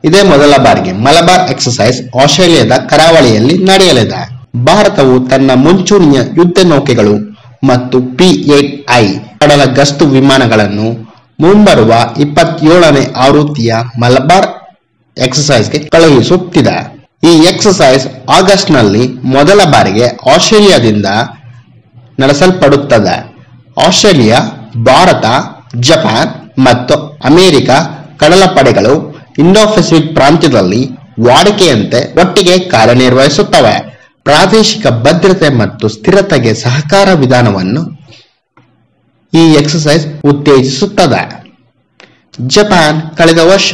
ಇದೇ ಮೊದಲ ಬಾರಿಗೆ ಮಲಬಾರ್ ಎಕ್ಸರ್ಸೈಸ್ ಆಸ್ಟ್ರೇಲಿಯಾದ ಕರಾವಳಿಯಲ್ಲಿ ನಡೆಯಲಿದೆ ಭಾರತವು ತನ್ನ ಮುಂಚೂಣಿಯ ಯುದ್ಧ ನೌಕೆಗಳು ಮತ್ತು ಪಿ ಏಟ್ ಐ ಕಡಲ ಗಸ್ತು ವಿಮಾನಗಳನ್ನು ಮುಂಬರುವ ಇಪ್ಪತ್ತೇಳನೇ ಆವೃತ್ತಿಯ ಮಲಬಾರ್ ಎಕ್ಸರ್ಸೈಸ್ಗೆ ಕಳುಹಿಸುತ್ತಿದೆ ಈ ಎಕ್ಸರ್ಸೈಸ್ ಆಗಸ್ಟ್ನಲ್ಲಿ ಮೊದಲ ಬಾರಿಗೆ ಆಸ್ಟ್ರೇಲಿಯಾದಿಂದ ನಡೆಸಲ್ಪಡುತ್ತದೆ ಆಸ್ಟ್ರೇಲಿಯಾ ಭಾರತ ಜಪಾನ್ ಮತ್ತು ಅಮೆರಿಕ ಕಡಲ ಪಡೆಗಳು ಇಂಡೋ ಪೆಸಿಫಿಕ್ ಪ್ರಾಂತ್ಯದಲ್ಲಿ ವಾಡಿಕೆಯಂತೆ ಒಟ್ಟಿಗೆ ಕಾರ್ಯನಿರ್ವಹಿಸುತ್ತವೆ ಪ್ರಾದೇಶಿಕ ಭದ್ರತೆ ಮತ್ತು ಸ್ಥಿರತೆಗೆ ಸಹಕಾರ ವಿಧಾನವನ್ನು ಈ ಎಕ್ಸರ್ಸೈಸ್ ಉತ್ತೇಜಿಸುತ್ತದೆ ಜಪಾನ್ ಕಳೆದ ವರ್ಷ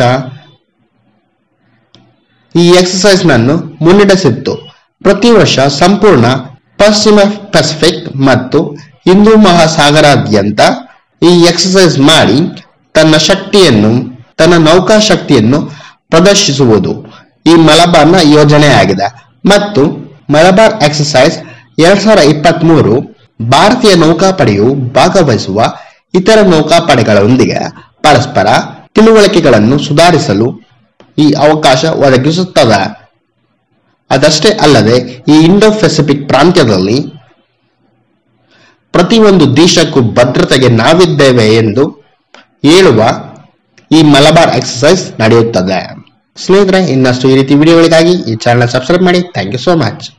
ಈ ಎಕ್ಸರ್ಸೈಸ್ ನನ್ನು ಮುನ್ನಡೆಸಿತ್ತು ಪ್ರತಿ ವರ್ಷ ಸಂಪೂರ್ಣ ಪಶ್ಚಿಮ ಪೆಸಿಫಿಕ್ ಮತ್ತು ಹಿಂದೂ ಮಹಾಸಾಗರಾದ್ಯಂತ ಈ ಎಕ್ಸರ್ಸೈಸ್ ಮಾಡಿ ತನ್ನ ಶಕ್ತಿಯನ್ನು ತನ್ನ ನೌಕಾ ಶಕ್ತಿಯನ್ನು ಪ್ರದರ್ಶಿಸುವುದು ಈ ಮಲಬಾರ್ನ ಯೋಜನೆಯಾಗಿದೆ ಮತ್ತು ಮಲಬಾರ್ ಎಕ್ಸರ್ಸೈಸ್ ಎರಡ್ ಸಾವಿರದ ಇಪ್ಪತ್ತ್ ಮೂರು ಭಾರತೀಯ ನೌಕಾಪಡೆಯು ಭಾಗವಹಿಸುವ ಇತರ ನೌಕಾಪಡೆಗಳೊಂದಿಗೆ ಪರಸ್ಪರ ತಿಳುವಳಿಕೆಗಳನ್ನು ಸುಧಾರಿಸಲು ಈ ಅವಕಾಶ ಒದಗಿಸುತ್ತದೆ ಅದಷ್ಟೇ ಅಲ್ಲದೆ ಈ ಇಂಡೋ ಪೆಸಿಫಿಕ್ ಪ್ರಾಂತ್ಯದಲ್ಲಿ ಪ್ರತಿಯೊಂದು ದೇಶಕ್ಕೂ ಭದ್ರತೆಗೆ ನಾವಿದ್ದೇವೆ ಎಂದು ಹೇಳುವ ಈ ಮಲಬಾರ್ ಎಕ್ಸರ್ಸೈಸ್ ನಡೆಯುತ್ತದೆ ಸ್ನೇಹಿತರೆ ಇನ್ನಷ್ಟು ಈ ರೀತಿ ವಿಡಿಯೋಗಳಿಗಾಗಿ ಈ ಚಾನಲ್ ಸಬ್ಸ್ಕ್ರೈಬ್ ಮಾಡಿ ಥ್ಯಾಂಕ್ ಯು ಸೋ ಮಚ್